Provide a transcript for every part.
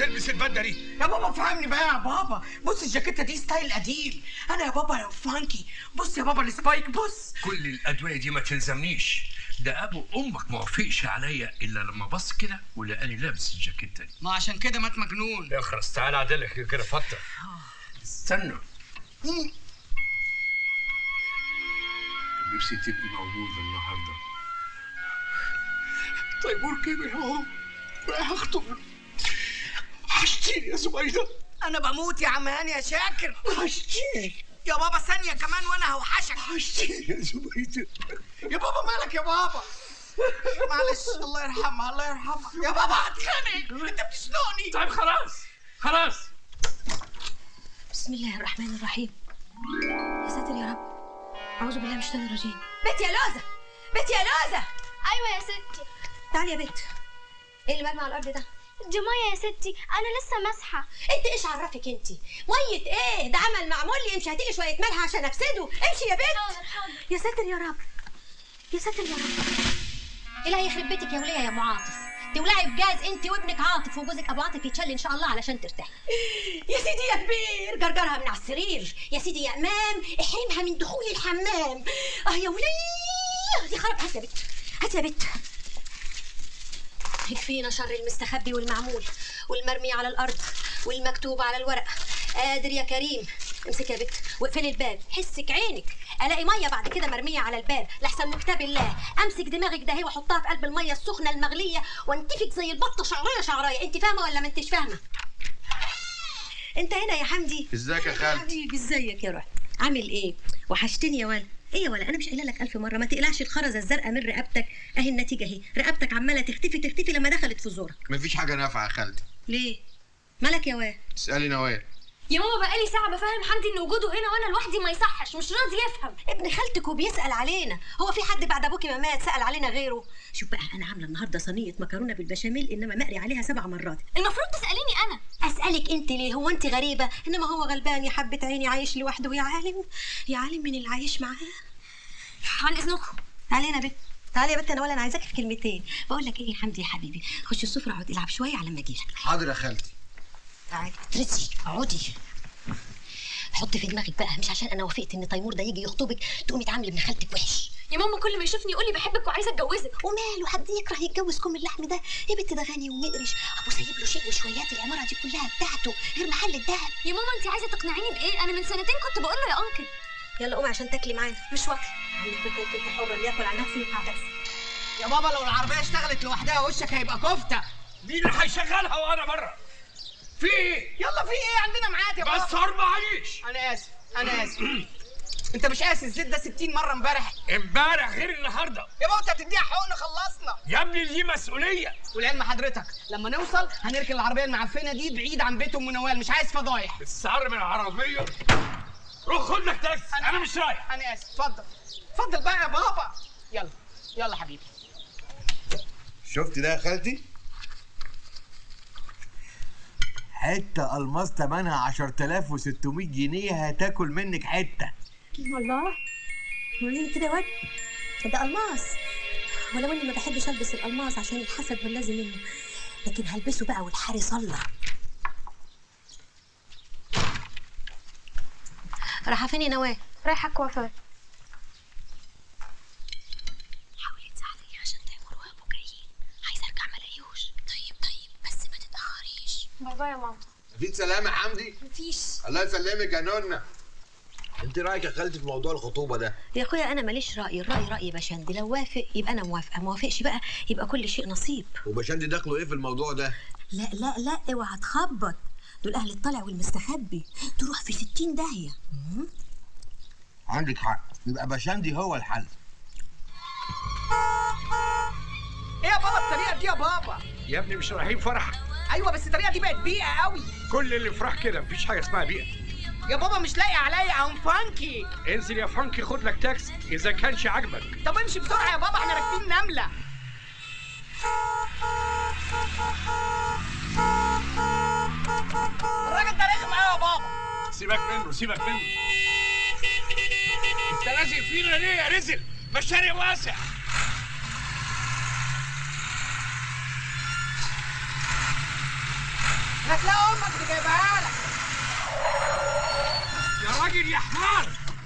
وتلبس البدله دي يا بابا فهمني بقى يا بابا بص الجاكيته دي ستايل قديم انا يا بابا يا فانكي بص يا بابا السبايك بص كل الادويه دي ما تلزمنيش ده ابو امك ما وافقش عليا الا لما بص كده ولقاني لابس الجاكيته دي ما عشان كده مات مجنون يا خلاص تعالى اعدلك كده فتره استنى نفسي تبقي موجودة النهاردة تيمور كبر اهو رايح اخطب وحشتيني يا زبيدة انا بموت يا عم هاني يا شاكر وحشتيني يا بابا ثانيه كمان وانا هوحشك وحشتيني يا زبيدة يا بابا مالك يا بابا معلش الله يرحمها الله يرحمها يا بابا هتخانق انت بتزنقني طيب خلاص خلاص بسم الله الرحمن الرحيم يا ساتر يا رب أعوذ بالله من الشيطان الرجيم بنت يا لوزة بنت يا لوزة ايوه يا ستي تعالي يا بنت ايه اللي مرمي على الارض ده دي ميه يا ستي انا لسه ماسحه انت ايش عرفك انت ميه ايه ده عمل معمول لي امشي هاتيلي شويه ملح عشان افسده امشي يا بنت حاضر حاضر يا ساتر يا رب يا ساتر يا رب ايه اللي هيخرب بيتك يا وليه يا ام عاطف تولعي بجاز انت وابنك عاطف وجوزك ابو عاطف يتشل ان شاء الله علشان ترتاحي يا سيدي يا كبير جرجرها من على السرير يا سيدي يا امام احرمها من دخول الحمام اه يا وليه دي خرب هات يا بنت هات يا بنت يكفينا شر المستخبي والمعمول والمرمي على الارض والمكتوب على الورق قادر يا كريم امسك يا بت واقفلي الباب حسك عينك الاقي ميه بعد كده مرميه على الباب لحسن مكتب الله امسك دماغك ده هي واحطها في قلب الميه السخنه المغليه وانتفك زي البطه شعرايه شعرايه انت فاهمه ولا ما انتش فاهمه انت هنا يا حمدي ازيك يا خالتي حبيبي ازيك يا روح عامل ايه وحشتني يا ولا ايه يا ولا انا مش قايله لك الف مره ما تقلعش الخرزه الزرقاء من رقبتك اهي النتيجه اهي رقبتك عماله تختفي تختفي لما دخلت في زورك مفيش حاجه نافعه يا خالتي ليه مالك يا واد اسالي نوال يا ماما بقالي ساعه بفهم حمدي ان وجوده هنا وانا لوحدي ما يصحش مش راضي يفهم ابن خالتك وبيسال علينا هو في حد بعد ابوكي ما مات سال علينا غيره شوف بقى انا عامله النهارده صينيه مكرونه بالبشاميل انما مقري عليها سبع مرات المفروض تساليني انا اسالك انت ليه هو انت غريبه انما هو غلبان يا حبه عيني عايش لوحده يا عالم يا عالم من اللي عايش معاه عن اذنكم تعالي هنا بنت تعالي يا بنت انا ولا انا عايزاك في كلمتين بقول لك ايه يا حمدي يا حبيبي خش السفره اقعد العب شويه على ما اجيلك حاضر يا خالتي تعالي ترسي اقعدي حطي في دماغك بقى مش عشان انا وافقت ان تيمور ده يجي يخطبك تقومي تعاملي ابن خالتك وحش يا ماما كل ما يشوفني يقول لي بحبك وعايزه اتجوزك وماله حد يكره يتجوز كم اللحم ده يا بنت ده غني ومقرش ابو سايب له شيء وشويات العماره دي كلها بتاعته غير محل الدهب يا ماما انت عايزه تقنعيني بايه انا من سنتين كنت بقول له يا انكل يلا قومي عشان تاكلي معانا مش واكله عندك بنت انت حره اللي ياكل على نفسه يدفع بس يا بابا لو العربيه اشتغلت لوحدها وشك هيبقى كفته مين اللي هيشغلها وانا بره في ايه يلا في ايه عندنا ميعاد يا بابا بس اربع عيش انا اسف انا اسف انت مش قاسي الزيت ده 60 مره امبارح امبارح غير النهارده يا بابا انت هتديها حقن خلصنا يا ابني دي مسؤوليه ولعلم حضرتك لما نوصل هنركن العربيه المعفنه دي بعيد عن بيت ام نوال مش عايز فضايح السعر من العربيه روح خد لك تاكسي انا مش رايح انا اسف اتفضل اتفضل بقى يا بابا يلا يلا حبيبي شفت ده يا خالتي حته الماس ثمنها 10600 جنيه هتاكل منك حته الله وريني كده يا واد ده الماس ولو اني ما بحبش البس الالماس عشان الحسد واللازم منه لكن هلبسه بقى والحارس الله رايحه فين يا نواه رايحه الكوافير حاولي تساعديني عشان تامر وابو جايين عايزه ارجع ما الاقيوش طيب طيب بس ما تتاخريش باي باي يا ماما مفيش سلام يا حمدي مفيش الله يسلمك يا نونا انت رايك يا خالتي في موضوع الخطوبه ده يا اخويا انا ماليش راي الراي راي بشندي لو وافق يبقى انا موافقه ما وافقش بقى يبقى كل شيء نصيب وبشندي دخله ايه في الموضوع ده لا لا لا اوعى تخبط دول اهل الطلع والمستخبي تروح في ستين داهيه مم. عندك حق يبقى بشندي هو الحل ايه يا بابا الطريقه دي يا بابا يا ابني مش رايحين فرح ايوه بس الطريقه دي بقت بيئه قوي كل اللي فرح كده مفيش حاجه اسمها بيئه يا بابا مش لاقي عليا ام فانكي انزل يا فانكي خد لك تاكسي اذا كانش عاجبك طب امشي بسرعه يا بابا احنا راكبين نمله الراجل ده رخم قوي يا بابا سيبك منه سيبك منه انت لازق فينا ليه يا رزل مشاري واسع ستي جايبها لك يا راجل يا حمار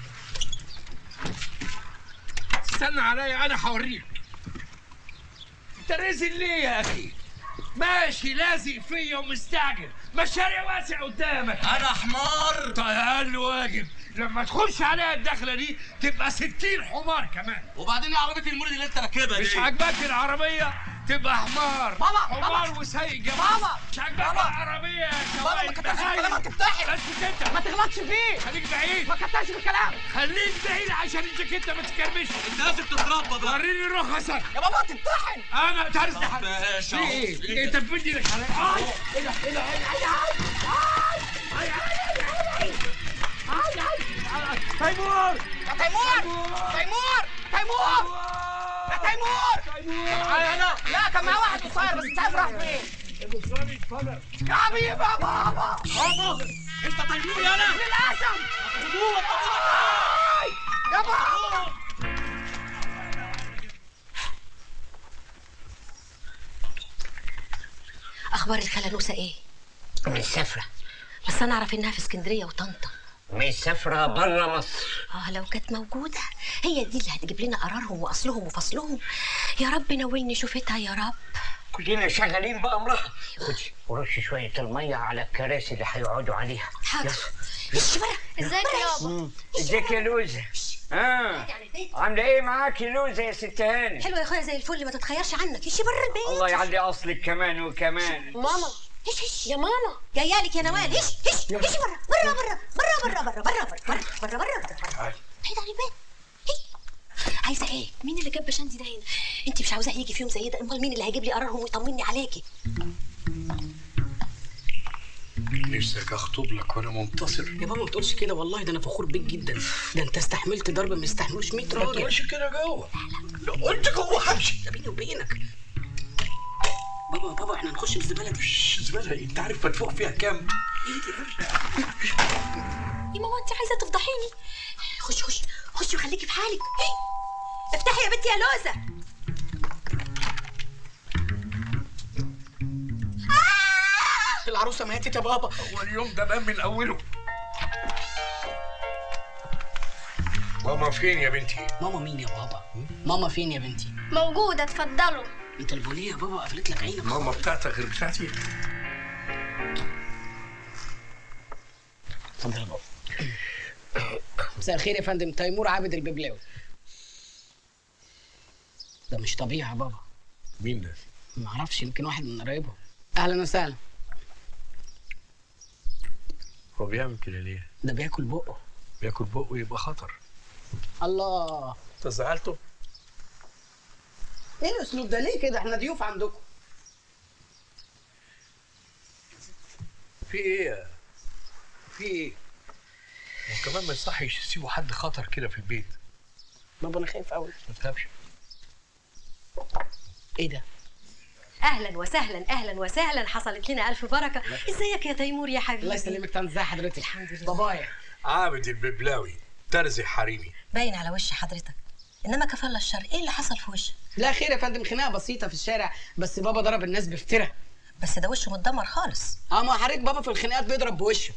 استنى عليا انا هوريك انت رازل ليه يا اخي ماشي لازق فيا ومستعجل مشاريع واسع قدامك انا حمار طيب اقل واجب لما تخش عليها الدخله دي تبقى 60 حمار كمان وبعدين ايه عربيه المولد اللي انت راكبها مش دي عاجباك العربيه تبقى حمار بابا، حمار بابا. وسايق جمال بابا، مش عاجباك بابا. العربيه يا بابا ما شوال كترش في الكلام هتفتحي بس انت ما تغلطش فيه خليك بعيد ما كترش في الكلام خليك بعيد عشان الجاكيته ما تكرمش انت لازم تتربى بقى وريني رخصك يا بابا هتمتحن انا تعرف طب ماشي في اهو. ايه؟ انت بتدي لك على آي! ايه ده ايه ده ايه ده ايه ده ايه ده تيمور يا تيمور تيمور تيمور يا تيمور معايا انا لا كان معاه واحد قصير بس مش عارف راح فين يا حبيبي يا بابا بابا انت تيمور يا انا للاسف يا بابا اخبار الخلانوسه ايه مسافرة بس انا اعرف انها في اسكندريه وطنطا مسافرة برا مصر اه لو كانت موجوده هي دي اللي هتجيب لنا قرارهم واصلهم وفصلهم يا رب نولني شوفتها يا رب كلنا شغالين بأمرها خدي ورش شوية المية على الكراسي اللي هيقعدوا عليها حاضر ايش بقى ازيك يا يابا ازيك يا لوزة اه عاملة ايه معاك يا لوزة يا ست هاني حلوه يا اخويا زي الفل ما تتخيرش عنك ايش بره البيت الله يعلي اصلك كمان وكمان ماما ايش ايش يا ماما جايه لك يا نوال ايش ايش ايش بره بره بره بره بره بره بره بره بره بره بره بعيد عن البيت إيه؟ عايزه ايه مين اللي جاب بشندي ده هنا انت مش عاوزاه يجي في يوم زي ده امال مين اللي هيجيب لي قرارهم ويطمني عليكي نفسك اخطب لك وانا منتصر يا بابا ما تقولش كده والله ده انا فخور بيك جدا ده انت استحملت ضرب ما يستحملوش 100 ما راجل تقولش كده جوه لو قلت جوه همشي ده بيني وبينك بابا بابا احنا هنخش الزباله دي مش زباله انت عارف مدفوع فيها كام؟ يا ماما انت عايزه تفضحيني خش خش خش وخليكي في حالك إيه؟ افتحي يا بنتي يا لوزه العروسه ماتت يا بابا هو اليوم ده بان من اوله ماما فين يا بنتي؟ ماما مين يا بابا ماما فين يا بنتي موجوده اتفضلوا انت البوليه يا بابا قفلت لك عينك ماما بتاعتك غير بتاعتي اتفضل يا بابا مساء الخير يا فندم تيمور عابد الببلاوي ده مش طبيعي يا بابا مين ده؟ ما اعرفش يمكن واحد من قرايبهم اهلا وسهلا هو بيعمل كده ليه؟ ده بياكل بقه بياكل بقه يبقى خطر الله انت زعلته؟ ايه الاسلوب ده ليه كده احنا ضيوف عندكم في ايه؟ في ايه؟ وكمان ما يصحش يسيبوا حد خطر كده في البيت بابا انا خايف قوي ما تخافش ايه ده اهلا وسهلا اهلا وسهلا حصلت لنا الف بركه ازيك يا تيمور يا حبيبي الله يسلمك تاني ازي حضرتك الحمد لله. بابايا عابد الببلاوي ترزي حريمي باين على وش حضرتك انما كفل الشر ايه اللي حصل في وشك لا خير يا فندم خناقه بسيطه في الشارع بس بابا ضرب الناس بفتره بس ده وشه متدمر خالص اه ما حضرتك بابا في الخناقات بيضرب بوشه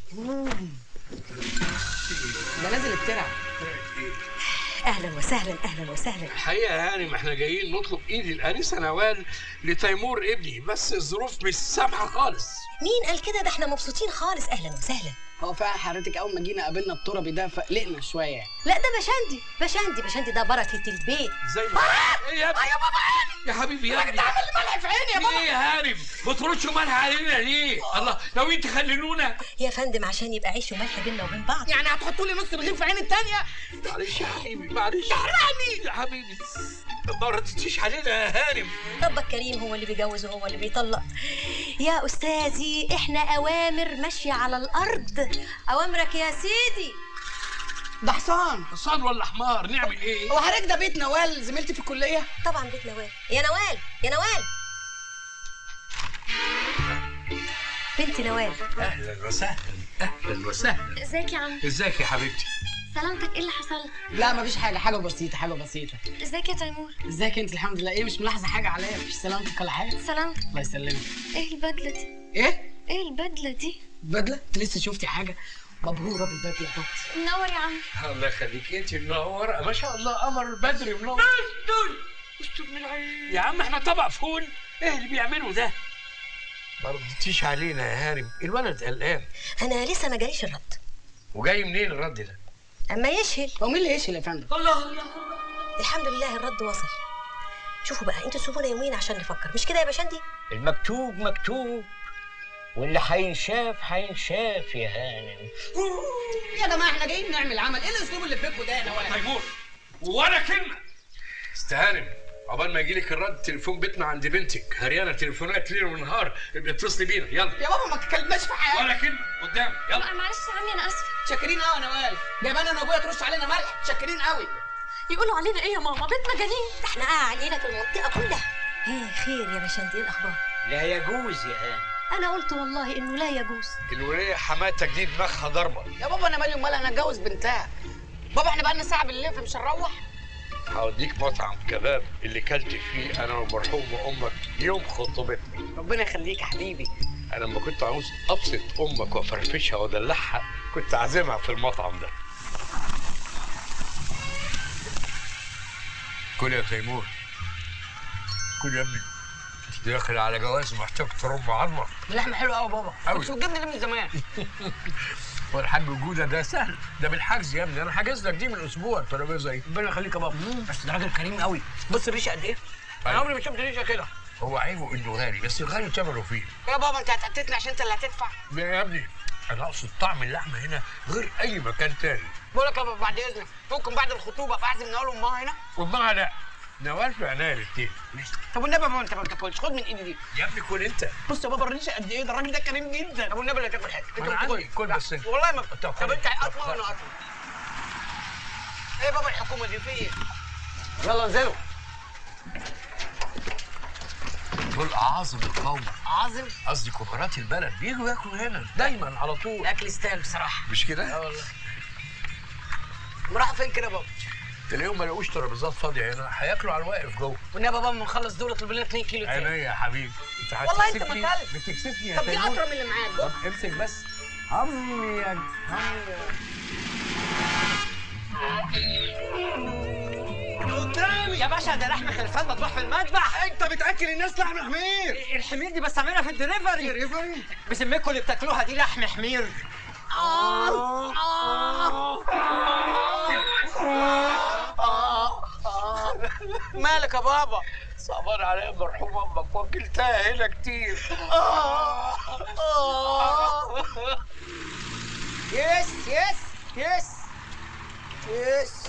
ده نازل افترع اهلا وسهلا اهلا وسهلا الحقيقه يعني ما احنا جايين نطلب ايد الانسه نوال لتيمور ابني بس الظروف مش سامحه خالص مين قال كده ده احنا مبسوطين خالص اهلا وسهلا هو فعلا حضرتك اول ما جينا قابلنا التربي ده فقلقنا شويه يعني لا ده بشندي بشندي بشندي ده بركه البيت زي ما ايه يا ابني يا بابا عيني يا حبيبي يا ابني تعمل لي ملح في عيني يا في بابا ايه يا هانم ما تردش مالها علينا ليه الله ناويين تخللونا يا فندم عشان يبقى عيش وملح بينا وبين بعض يعني هتحطوا لي نص رغيف في عين التانيه معلش يا حبيبي معلش تحرقني يا حبيبي ما ردتيش علينا يا هانم ربك كريم هو اللي بيجوز وهو اللي بيطلق يا استاذي احنا اوامر ماشيه على الارض اوامرك يا سيدي ده حصان حصان ولا حمار نعمل ايه هو حضرتك ده بيت نوال زميلتي في الكليه طبعا بيت نوال يا نوال يا نوال بنت نوال اهلا وسهلا اهلا وسهلا ازيك يا عم ازيك يا حبيبتي سلامتك ايه اللي حصل لا مفيش حاجه حاجه بسيطه حاجه بسيطه ازيك يا تيمور ازيك انت الحمد لله ايه مش ملاحظه حاجه عليا مفيش سلامتك ولا حاجه سلامتك الله يسلمك ايه البدله دي ايه ايه البدله دي بدله انت لسه شفتي حاجه مبهوره بالبدله يا بابا منور يا عم الله يخليك انت منوره ما شاء الله قمر بدري منور استر استر من العين يا عم احنا طبق فول ايه اللي بيعملوا ده ما ردتيش علينا يا هارم الولد قلقان انا لسه ما جاليش الرد وجاي منين الرد ده اما يشهل هو مين اللي يشيل يا فندم الله الله الحمد لله الرد وصل شوفوا بقى انتوا سيبونا يومين عشان نفكر مش كده يا باشندي المكتوب مكتوب واللي هينشاف هينشاف يا هانم يا جماعه احنا جايين نعمل عمل ايه الاسلوب اللي في بيتكم ده يا نوال تيمور ولا كلمه استهانم عقبال ما يجي لك الرد تليفون بيتنا عند بنتك هريانه تليفونات ليل ونهار ابقي اتصلي بينا يلا يا بابا ما تتكلمناش في حاجه ولا كلمه قدام يلا معلش يا عمي انا اسفه شاكرين قوي يا نوال جايبانا انا وابويا ترش علينا ملح شاكرين قوي يقولوا علينا ايه يا ماما بيت مجانين ده احنا قاع علينا في المنطقه كلها ايه خير يا باشندي ايه الاخبار لا يجوز يا هانم انا قلت والله انه لا يجوز الوليه حماتك دي دماغها ضربه يا بابا انا مالي ومالها انا اتجوز بنتها بابا احنا بقالنا ساعه بالليل فمش هنروح هوديك مطعم كباب اللي كلت فيه انا ومرحوم امك يوم خطوبتنا ربنا يخليك يا حبيبي انا لما كنت عاوز ابسط امك وافرفشها وادلعها كنت عازمها في المطعم ده كل يا تيمور كل يا ابني داخل على جواز محتاج ترم عظمه اللحمه حلوه قوي بابا أوي. كنت بتجيبني ليه من زمان والحاج جوده ده سهل ده بالحجز يا ابني انا حاجز لك دي من اسبوع الترابيزه اهي ربنا يخليك يا بابا بس ده راجل كريم قوي بص الريشه قد ايه انا أيوة. عمري ما شفت ريشه كده هو عيبه انه غالي بس الغالي ثمنه فيه يا بابا انت هتقتتني عشان انت اللي هتدفع يا ابني انا اقصد طعم اللحمه هنا غير اي مكان تاني بقول لك يا بابا بعد اذنك ممكن بعد الخطوبه بعزم نوال وامها هنا ومعها لا نوال في عناية الاثنين طب والنبي يا بابا انت ما بتاكلش خد من ايدي دي يا ابني كل انت بص يا بابا الريشه قد ايه ده الراجل ده كريم جدا طب والنبي لا تاكل حاجه انت أنا عندي، بتاكل. كل بس انت. والله ما طب طب خد. انت طب قطمه خد. وانا قطمه ايه يا بابا الحكومه دي في ايه يلا انزلوا دول اعاظم القوم عظم قصدي كبارات البلد بيجوا ياكلوا هنا دايما على طول الاكل يستاهل بصراحه مش كده؟ اه والله راح فين كده يا بابا تلاقيهم ما لقوش ترابيزات فاضيه هنا هياكلوا على الواقف جوه والنبي يا بابا ما نخلص دول اطلب لنا 2 كيلو تاني عينيا يا حبيبي انت والله انت هتكسفني ما كلت. بتكسفني يا طب دي تيمور اطرى من اللي معاك طب امسك بس عمي يا قدامي يا باشا ده لحمه خلفان مطبوح في المذبح انت بتاكل الناس لحم حمير الحمير دي بستعملها في الدليفري ريفري بسميكوا اللي بتاكلوها دي لحم حمير مالك يا بابا صعبان عليا مرحوم امك وكلتها هنا كتير يس يس يس يس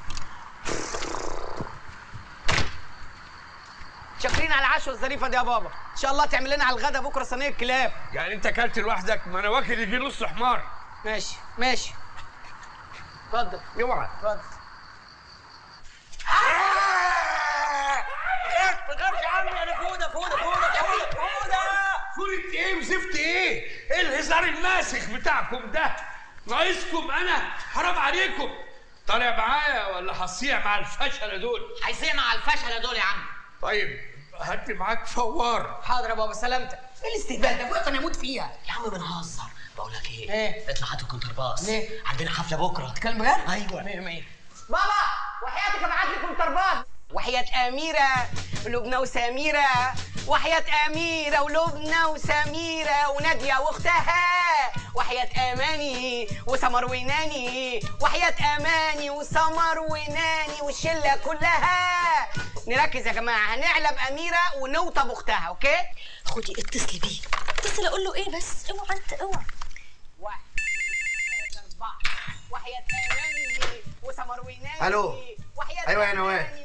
شاكرين على العشوه الظريفه دي يا بابا ان شاء الله تعمل لنا على الغدا بكره صينيه كلاب يعني انت اكلت لوحدك ما انا واكل يجي نص حمار ماشي ماشي اتفضل اوعى اتفضل ما تخافش عني انا فوده فوده فوده فوده فوده فورة ايه وزفت ايه؟ ايه الهزار الماسخ بتاعكم ده؟ ناقصكم انا حرام عليكم طالع معايا ولا هصيع مع الفشله دول؟ هيصيع مع الفشله دول يا عم طيب هات لي معاك فوار حاضر يا بابا سلامتك ايه الاستهبال ده بقى انا اموت فيها يا عم بنهزر بقول لك ايه ايه؟ اطلع هات الكونترباس ليه؟ عندنا حفله بكره تتكلم بجد؟ ايوه مية مية بابا وحياتك ابعت لي كونترباس وحياة أميرة ولبنى وسميرة وحياة أميرة ولبنى وسميرة ونادية وأختها وحياة أماني وسمر وناني وحياة أماني وسمر وناني والشلة كلها نركز يا جماعة هنعلب أميرة ونوطى بأختها أوكي؟ خدي اتصلي بيه اتصل اقول له ايه بس اوعى انت اوعى واحد اثنين ثلاثة أربعة وحياة أماني وسمر وناني ألو. وحياة أيوة يا نوال. أماني